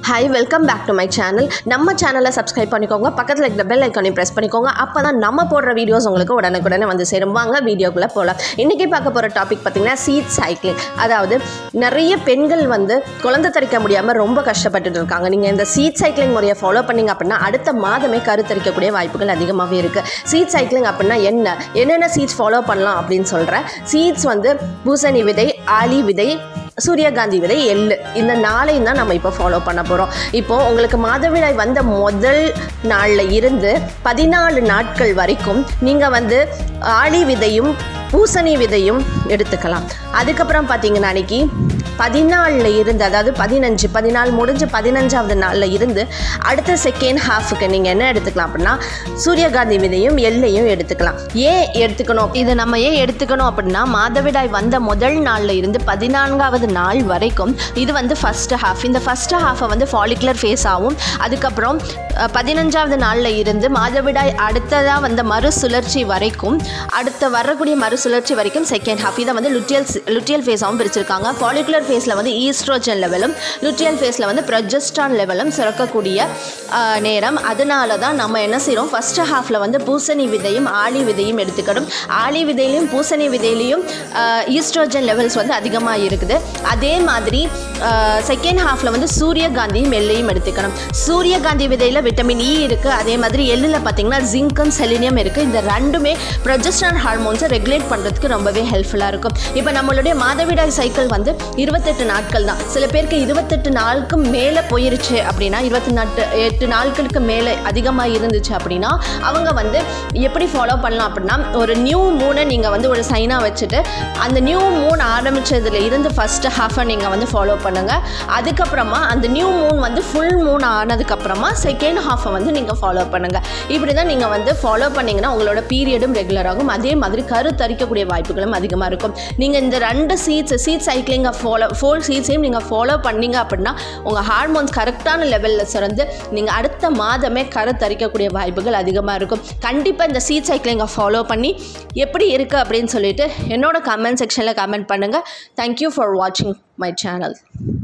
hi welcome back to my channel நம்ம சேனலை subscribe பண்ணிக்கோங்க பக்கத்தில் இருக்கிற பெல் ஐக்கானையும் ப்ரெஸ் பண்ணிக்கோங்க அப்போ தான் நம்ம போடுற வீடியோஸ் உங்களுக்கு உடனுக்குடனே வந்து சேரும் வாங்க வீடியோக்குள்ளே போகலாம் இன்றைக்கி பார்க்க போகிற டாபிக் பார்த்திங்கன்னா சீட் சைக்கிளிங் அதாவது நிறைய பெண்கள் வந்து குழந்தை தரிக்க முடியாமல் ரொம்ப கஷ்டப்பட்டுட்டு இருக்காங்க நீங்கள் இந்த சீட் சைக்கிளிங் முறையை ஃபாலோ பண்ணீங்க அப்படின்னா அடுத்த மாதமே கருத்தரிக்கக்கூடிய வாய்ப்புகள் அதிகமாகவே இருக்குது சீட் சைக்கிளிங் அப்படின்னா என்ன என்னென்ன சீட்ஸ் ஃபாலோ பண்ணலாம் அப்படின்னு சொல்கிறேன் சீட்ஸ் வந்து பூசணி விதை ஆலி விதை சூரியகாந்தி விதை எள்ளு இந்த நாளையும் தான் நம்ம இப்போ ஃபாலோ பண்ண போகிறோம் இப்போது உங்களுக்கு மாதவிடாய் வந்த முதல் நாளில் இருந்து பதினாலு நாட்கள் வரைக்கும் நீங்கள் வந்து ஆளி விதையும் பூசணி விதையும் எடுத்துக்கலாம் அதுக்கப்புறம் பார்த்தீங்கன்னா அன்னைக்கு பதினாலில் இருந்து அதாவது பதினஞ்சு பதினாலு முடிஞ்சு பதினஞ்சாவது நாளில் இருந்து அடுத்த செகண்ட் ஹாஃபுக்கு நீங்கள் என்ன எடுத்துக்கலாம் அப்படின்னா சூரியகாந்தி விதையும் எள்ளையும் எடுத்துக்கலாம் ஏன் எடுத்துக்கணும் இதை நம்ம ஏன் எடுத்துக்கணும் அப்படின்னா மாதவிடாய் வந்த முதல் நாளில் இருந்து பதினான்காவது நாள் வரைக்கும் இது வந்து ஃபஸ்ட்டு ஹாஃப் இந்த ஃபஸ்ட்டு ஹாஃபை வந்து ஃபாலிகுலர் ஃபேஸ் ஆகும் அதுக்கப்புறம் அஹ், பதினஞ்சாவது நாளில் இருந்து மாதவிடாய் அடுத்ததாக வந்த மறுசுழற்சி வரைக்கும் அடுத்த வரக்கூடிய மறுசுழற்சி வரைக்கும் செகண்ட் ஹாஃப் இதை வந்து லுட்டியல் லுட்டியல் ஃபேஸாகவும் பிரிச்சிருக்காங்க ஃபாலிகுலர் ஃபேஸில் வந்து ஈஸ்ட்ரோஜன் லெவலும் லுட்டியல் ஃபேஸில் வந்து ப்ரொஜெஸ்டான் லெவலும் சுரக்கக்கூடிய அஹ், நேரம் அதனால தான் நம்ம என்ன செய்கிறோம் ஃபஸ்ட்டு ஹாஃபில் வந்து பூசணி விதையும் ஆளி விதையும் எடுத்துக்கணும் ஆளி விதையிலையும் பூசணி விதையிலையும் ஈஸ்ட்ரோஜன் லெவல்ஸ் வந்து அதிகமாக இருக்குது அதே மாதிரி செகண்ட் ஹாஃபில் வந்து சூரியகாந்தியும் எள்ளையும் எடுத்துக்கணும் சூரியகாந்தி விதையில் விட்டமின் இ இருக்குது அதே மாதிரி எள்ளில் பார்த்தீங்கன்னா ஜிங்கம் செலினியம் இருக்குது இந்த ரெண்டுமே ப்ரொஜெஸ்ட்ரான் ஹார்மோன்ஸை ரெகுலேட் பண்ணுறதுக்கு ரொம்பவே ஹெல்ப்ஃபுல்லாக இருக்கும் இப்போ நம்மளுடைய மாதவிடாய் சைக்கிள் வந்து இருபத்தெட்டு நாட்கள் தான் சில பேருக்கு இருபத்தெட்டு நாளுக்கு மேலே போயிருச்சு அப்படின்னா இருபத்தி நாட்டு எட்டு நாட்களுக்கு மேலே அதிகமாக இருந்துச்சு அப்படின்னா அவங்க வந்து எப்படி ஃபாலோ பண்ணலாம் அப்படின்னா ஒரு நியூ மூனை நீங்கள் வந்து ஒரு சைனாக வச்சுட்டு அந்த நியூ மூன் ஆரம்பிச்சதுல இருந்து ஃபஸ்ட்டு ஹாஃபை நீங்கள் வந்து ஃபாலோ பண்ணுங்கள் அதுக்கப்புறமா அந்த நியூ மூன் வந்து ஃபுல் மூன் ஆனதுக்கப்புறமா செகண்ட் ஹாஃபை வந்து நீங்கள் ஃபாலோ பண்ணுங்கள் இப்படி தான் நீங்கள் வந்து ஃபாலோ பண்ணிங்கன்னா உங்களோட பீரியடும் ரெகுலர் ஆகும் அதே மாதிரி கருத்தரிக்கக்கூடிய வாய்ப்புகளும் அதிகமாக இருக்கும் நீங்கள் இந்த ரெண்டு சீட்ஸ் சீட் சைக்கிளிங்கை ஃபாலோ ஃபோர் சீட்ஸையும் நீங்கள் ஃபாலோ பண்ணீங்க அப்படின்னா உங்கள் ஹார்மோன்ஸ் கரெக்டான லெவலில் சிறந்து நீங்கள் அடுத்த மாதமே கருத்தரிக்கக்கூடிய வாய்ப்புகள் அதிகமாக இருக்கும் கண்டிப்பாக இந்த சீட் சைக்கிளிங்கை ஃபாலோ பண்ணி எப்படி இருக்குது அப்படின்னு சொல்லிட்டு என்னோட கமெண்ட் செக்ஷனில் கமெண்ட் பண்ணுங்கள் தேங்க்யூ ஃபார் வாட்சிங் மை சேனல்